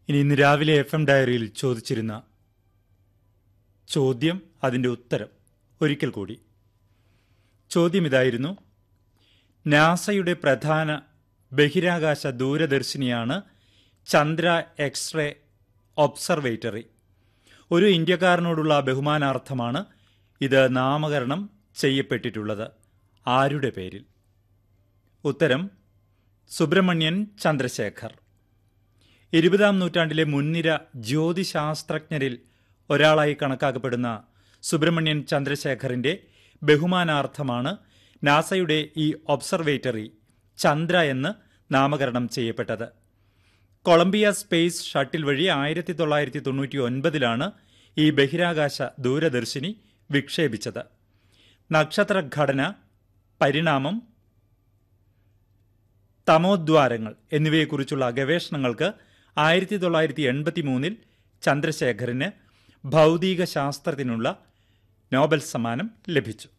ഇനി ഇന്ന് രാവിലെ എഫ് എം ഡയറിയിൽ ചോദിച്ചിരുന്ന ചോദ്യം അതിൻ്റെ ഉത്തരം ഒരിക്കൽ കൂടി ചോദ്യം ഇതായിരുന്നു നാസയുടെ പ്രധാന ബഹിരാകാശ ദൂരദർശിനിയാണ് ചന്ദ്ര എക്സ്റേ ഒബ്സർവേറ്ററി ഒരു ഇന്ത്യക്കാരനോടുള്ള ബഹുമാനാർത്ഥമാണ് ഇത് നാമകരണം ചെയ്യപ്പെട്ടിട്ടുള്ളത് ആരുടെ പേരിൽ ഉത്തരം സുബ്രഹ്മണ്യൻ ചന്ദ്രശേഖർ ഇരുപതാം നൂറ്റാണ്ടിലെ മുൻനിര ജ്യോതിശാസ്ത്രജ്ഞരിൽ ഒരാളായി കണക്കാക്കപ്പെടുന്ന സുബ്രഹ്മണ്യൻ ചന്ദ്രശേഖറിന്റെ ബഹുമാനാർത്ഥമാണ് നാസയുടെ ഈ ഒബ്സർവേറ്ററി ചന്ദ്ര എന്ന് നാമകരണം ചെയ്യപ്പെട്ടത് കൊളംബിയ സ്പേസ് ഷട്ടിൽ വഴി ആയിരത്തി തൊള്ളായിരത്തി തൊണ്ണൂറ്റി ഒൻപതിലാണ് ഈ ബഹിരാകാശ ദൂരദർശിനി വിക്ഷേപിച്ചത് നക്ഷത്രഘടന പരിണാമം തമോദ്വാരങ്ങൾ എന്നിവയെക്കുറിച്ചുള്ള ഗവേഷണങ്ങൾക്ക് ആയിരത്തി തൊള്ളായിരത്തി എൺപത്തി മൂന്നിൽ ചന്ദ്രശേഖറിന് ഭൗതിക ശാസ്ത്രത്തിനുള്ള നോബൽ സമ്മാനം ലഭിച്ചു